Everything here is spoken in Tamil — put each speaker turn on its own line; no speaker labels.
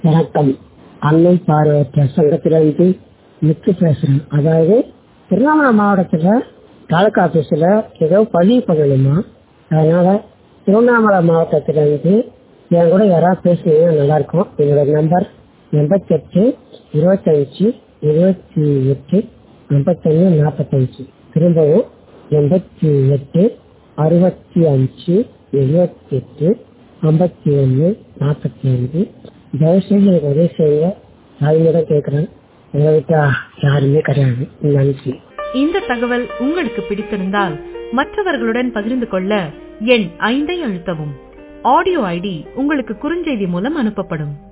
வணக்கம் அன்னை பார்வையற்ற சங்கத்திலிருந்து முத்து பேசுறேன் அதாவது திருவண்ணாமலை மாவட்டத்துல தாலுக்கா ஆபீஸ்ல ஏதோ பதிவு பண்ணணுமா அதனால திருவண்ணாமலை மாவட்டத்துல இருந்து என் கூட யாராவது பேசுனீங்கன்னா நல்லா இருக்கும் என்னோட நம்பர் எண்பத்தெட்டு இருபத்தஞ்சு இருபத்தி எட்டு ஐம்பத்தொன்று நாற்பத்தஞ்சு திரும்பவும் எண்பத்தி எட்டு அறுபத்தி அஞ்சு எழுபத்தி எட்டு ஐம்பத்தி ஒன்று நாற்பத்தி அஞ்சு தயவுசெய்து எனக்கு உதவி செய்யுங்க தாய்மையிடம் கேட்குறேன் உங்களை விட்டா யாருமே கிடையாது நன்றி
இந்த தகவல் உங்களுக்கு பிடித்திருந்தால் மற்றவர்களுடன் பகிர்ந்து கொள்ள எண் ஐந்தை அழுத்தவும் ஆடியோ ஐடி உங்களுக்கு குறுஞ்செய்தி மூலம் அனுப்பப்படும்